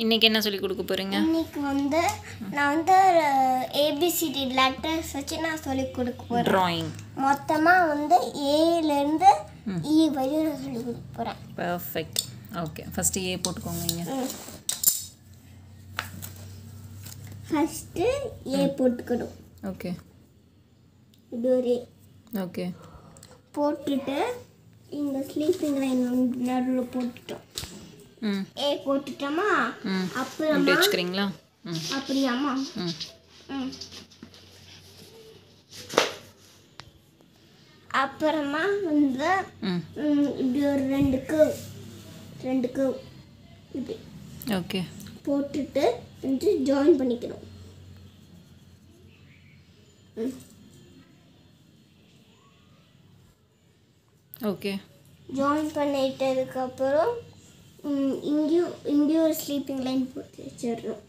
இன்னைக்கு என்ன சொல்லி கொடுக்க போகிறீங்க இன்னைக்கு வந்து நான் வந்து ஏபிசிடி லெட்டர்ஸ் வச்சு நான் சொல்லி கொடுக்க போகிறேன் ட்ராயிங் மொத்தமாக வந்து ஏலேருந்து இ வரையும் நான் சொல்லி கொடுக்க போகிறேன் பர்ஃபெக்ட் ஓகே ஃபஸ்ட்டு ஏ போட்டுக்கோங்க இங்கே ஃபஸ்ட்டு ஏ போட்டுக்கணும் ஓகே இது ஒரு A. ஓகே போட்டுட்டு இங்கே ஸ்லீப்பிங் லைன் நடுவில் போட்டுட்டோம் ம் ஏ போட்டுட்டோமா ம் அப்படி அப்புறமா வச்சுக்கிறீங்களா ம் அப்படியாம்மா ம் ம் அப்புறமா வந்து ம் ம், இப்படி ஒரு ரெண்டு கவ் ரெண்டு கவ் இப்படி ஓகே போட்டுட்டு வந்து ஜாயின் பண்ணிக்கணும் ஓகே ஜாயின் பண்ணிட்டதுக்கப்புறம் ம், இங்கேயும் இங்கேயும் ஒரு ஸ்லீப்பிங் லைன் போட்டு வச்சிடணும்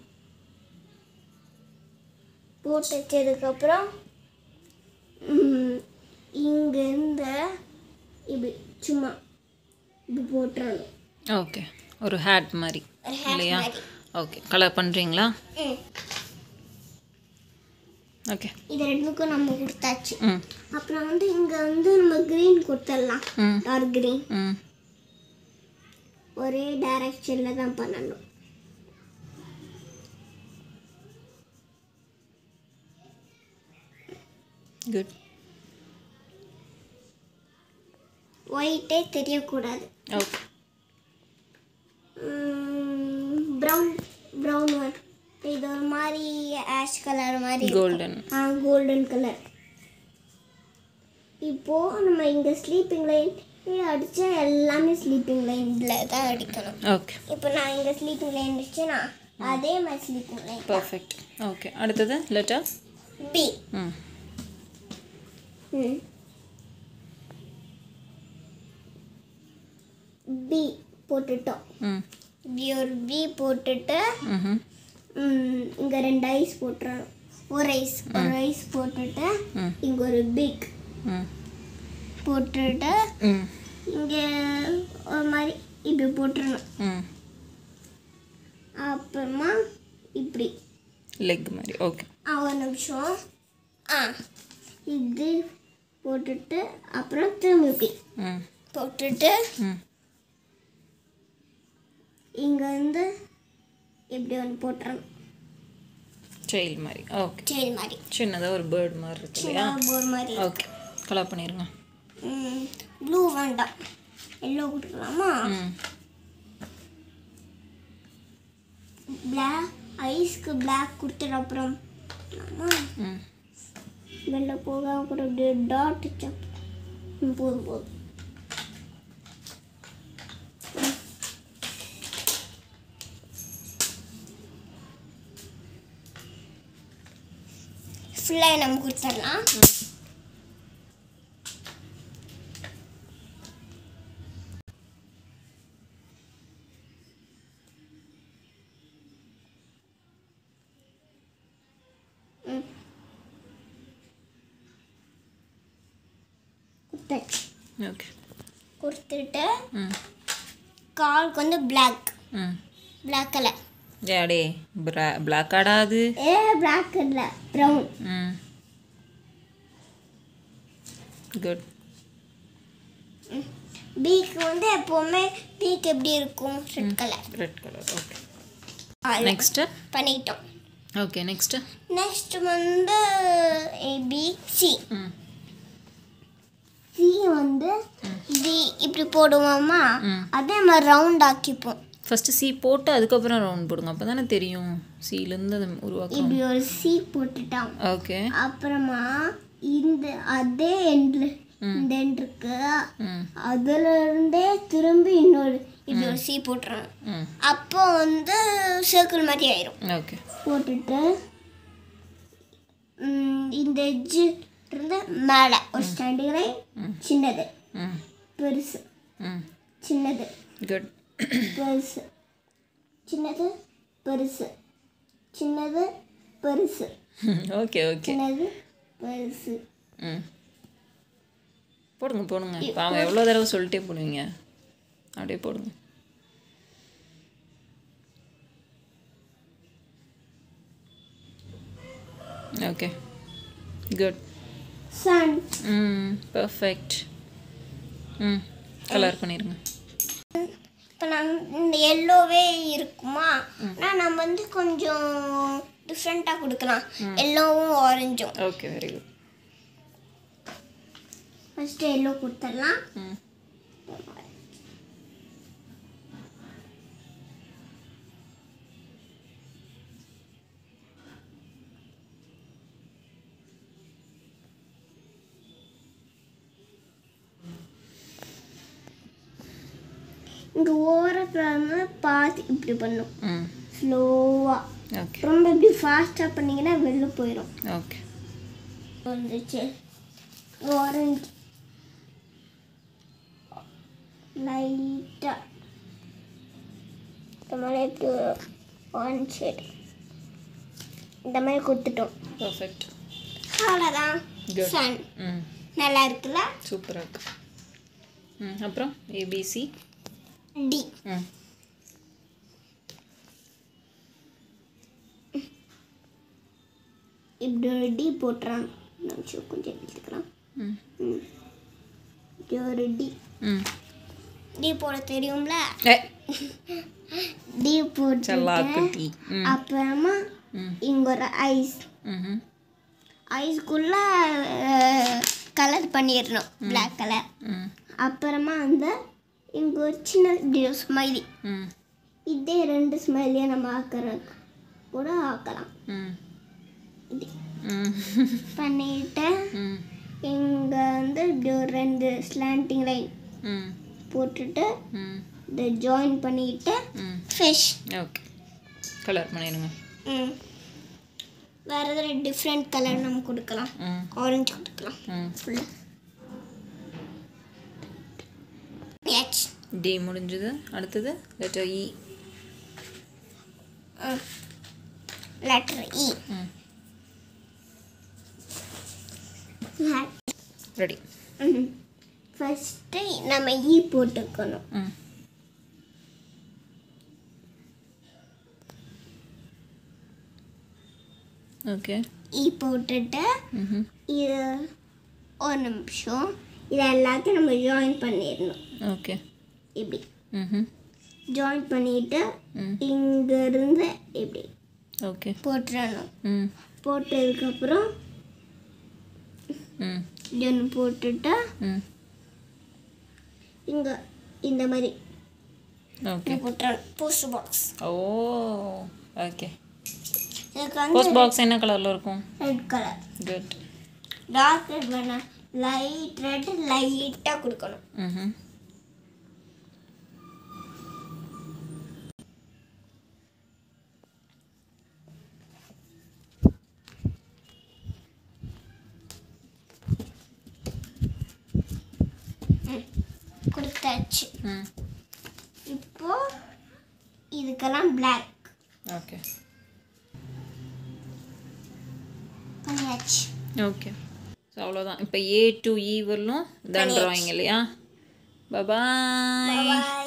போட்டு வச்சதுக்கப்புறம் ம், இங்கேருந்து இப்படி சும்மா இப்படி போட்டுறணும் ஓகே ஒரு ஹேட் மாதிரி ஒரு hat இல்லையா மாதிரி. ஓகே கலர் பண்ணுறீங்களா ம் ஓகே இது ரெண்டுக்கும் நம்ம கொடுத்தாச்சு ம் அப்புறம் வந்து இங்கே வந்து நம்ம க்ரீன் கொடுத்துடலாம் ம் டார்க் க்ரீன் ம் ஒரே டைரக்ஷனில் தான் பண்ணணும் குட் ஒயிட்டே தெரியக்கூடாது ஓகே ப்ரௌன் ப்ரௌன் ஒன் இது ஒரு மாதிரி ஆஷ் கலர் மாதிரி கோல்டன் ஆ கோல்டன் கலர் இப்போ நம்ம இங்கே ஸ்லீப்பிங் லைன் அடித்தா எல்லாமே ஸ்லீப்பிங் லைனில் தான் அடிக்கணும் ஓகே இப்போ நான் இங்கே ஸ்லீப்பிங் லைன் அடிச்சேன்னா அதே மாதிரி ஸ்லீப்பிங் லைன் பர்ஃபெக்ட் ஓகே அடுத்தது லெட்டர் பி ம் ம் பி போட்டுட்டோம் ம் இப்படி ஒரு பி போட்டுட்டு ம் இங்கே ரெண்டு ஐஸ் போட்டுறணும் ஒரு ஐஸ் ஒரு ஐஸ் போட்டுட்டு ம். இங்கே ஒரு பிக் ம் போட்டுட்டு ம் இங்கே ஒரு மாதிரி இப்படி போட்டுறணும் ம் அப்புறமா இப்படி லெக் மாதிரி ஓகே ஆ ஒரு நிமிஷம் ஆ இது போட்டுட்டு அப்புறம் திரும்ப இப்படி ம் போட்டுட்டு ம் இங்கே வந்து இப்படி ஒன்று போட்டுறணும் செயல் மாதிரி ஓகே செயின் மாதிரி சின்னதாக ஒரு பேர்ட் மாதிரி இருக்கு இல்லையா சின்ன போர் மாதிரி ஓகே கலர் பண்ணிடுங்க ப்ளூ வேண்டாம் எல்லோ கொடுக்கலாமா ம் பிளாக் ஐஸ்க்கு பிளாக் கொடுத்துட்டு அப்புறம் ஆமா ம் வெளில போகாம கூட அப்படியே டாட் வச்சா ம், போதும் போதும் ஃபுல்லாக நம்ம கொடுத்துடலாம் ம் கொடுத்தாச்சு ஓகே கொடுத்துட்டு ம் காலுக்கு வந்து பிளாக் ம் பிளாக் கலர் ஜாடே பிரா பிளாக் ஆடாது ஏ பிளாக் இல்லை ப்ரௌன் ம் குட் பீக்கு வந்து எப்போவுமே பீக் எப்படி இருக்கும் red colour red colour okay next பண்ணிட்டோம் ஓகே நெக்ஸ்ட்டு நெக்ஸ்ட் வந்து ஏபி சி ம் சி வந்து டி இப்படி போடுவோமா ம். அதே மாதிரி ரவுண்ட் ஆக்கிப்போம் ஃபஸ்ட்டு சி போட்டு அதுக்கப்புறம் ரவுண்ட் போடுங்க அப்போ தானே தெரியும் சிலேருந்து அது உருவாக்கும் இப்படி ஒரு சி போட்டுட்டோம் ஓகே அப்புறமா இந்த அதே எண்ட்ல இந்த எண்ட் இருக்கு ம் அதுல இருந்தே திரும்பி இன்னொரு இப்படி ஒரு சி போட்டுறோம் ம் அப்போ வந்து சர்க்கிள் மாதிரி ஆயிரும் ஓகே போட்டுட்டு ம், இந்த எட்ஜு இருந்து மேலே ஒரு ஸ்டாண்டிங் லைன் சின்னது ம் பெருசு ம் சின்னது குட் பெருசு சின்னது பெருசு சின்னது பெருசு ஓகே ஓகே சின்னது பெருசு ம் போடுங்க போடுங்க பாவம் எவ்வளோ தடவை சொல்லிட்டே போடுவீங்க அப்படியே போடுங்க ஓகே குட் சன் ம் பர்ஃபெக்ட் ம் கலர் பண்ணிடுங்க இப்போ நாங்கள் இந்த எல்லோவே இருக்குமா ஆனால் நம்ம வந்து கொஞ்சம் டிஃப்ரெண்ட்டாக கொடுக்கலாம் எல்லோவும் ஆரஞ்சும் okay very good first yellow கொடுத்துடலாம் ம் இங்கே ஓரத்தில் பார்த்து இப்படி பண்ணும் ம் ஸ்லோவாக ஓகே ரொம்ப இப்படி ஃபாஸ்ட்டாக பண்ணிங்கன்னா வெளில போயிடும் ஓகே வந்துச்சு ஆரஞ்சு லைட்டாக இந்த மாதிரி இப்படி ஆரஞ்சு ஷேட் இந்த மாதிரி கொடுத்துட்டோம் பர்ஃபெக்ட் அவ்வளோதான் Good. சன் ம் நல்லா இருக்குல்ல சூப்பராக இருக்கு ம் அப்புறம் ஏபிசி டி ம் இப்படி ஒரு டி போட்டுறான் நினச்சோம் கொஞ்சம் எடுத்துக்கலாம் ம் ம் இப்படி ஒரு டி ம் டி போட தெரியும்ல ஏ டி போட்டு செல்லாக்குட்டி ம் அப்புறமா ம் இங்கே ஒரு ஐஸ் ம் ஐஸ்குள்ள கலர் பண்ணிடணும் பிளாக் கலர் ம் அப்புறமா அந்த இங்கே ஒரு சின்ன இப்படி ஒரு ஸ்மைலி ம் இதே ரெண்டு ஸ்மைலியை நம்ம ஆக்கிற கூட ஆக்கலாம் ம் இது ம் பண்ணிட்டு ம் இங்கே வந்து இப்படி ஒரு ரெண்டு ஸ்லாண்டிங் லைன் ம் போட்டுட்டு ம் இதை ஜாயின் பண்ணிட்டு ம் ஃபிஷ் ஓகே கலர் பண்ணிடுங்க ம் வேறு எதாவது டிஃப்ரெண்ட் கலர் நம்ம கொடுக்கலாம் ம் ஆரஞ்சு கொடுக்கலாம் ம் ஃபுல்லாக எச் டி முடிஞ்சது அடுத்தது லெட்டர் இ லெட்டர் இ ம் லெட்டர் ரெடி ஃபஸ்ட்டு நம்ம ஈ போட்டுக்கணும் ம் ஓகே ஈ போட்டுட்டு ம் இது ஒரு நிமிஷம் இது எல்லாத்தையும் நம்ம ஜாயின் பண்ணிடணும் ஓகே இப்படி ம் ஜாயின் பண்ணிட்டு ம் இங்கேருந்து இப்படி ஓகே போட்டுறணும் ம் போட்டதுக்கப்புறம் ம் இது ஒன்று போட்டுட்டு ம் இங்கே இந்த மாதிரி ஓகே போட்டுறணும் போஸ்ட் பாக்ஸ் ஓ ஓகே இதுக்கு வந்து போஸ்ட் பாக்ஸ் என்ன கலரில் இருக்கும் red colour good dark red வேணாம் லைட் ரெட் லைட்டாக கொடுக்கணும் ம் கொடுத்தாச்சு ம் இப்போ இதுக்கெல்லாம் பிளாக் ஓகே பண்ணியாச்சு ஓகே ஸோ அவ்வளோதான் இப்போ ஏ டு இ வரலும் தான் ட்ராயிங் இல்லையா பபாய் Bye.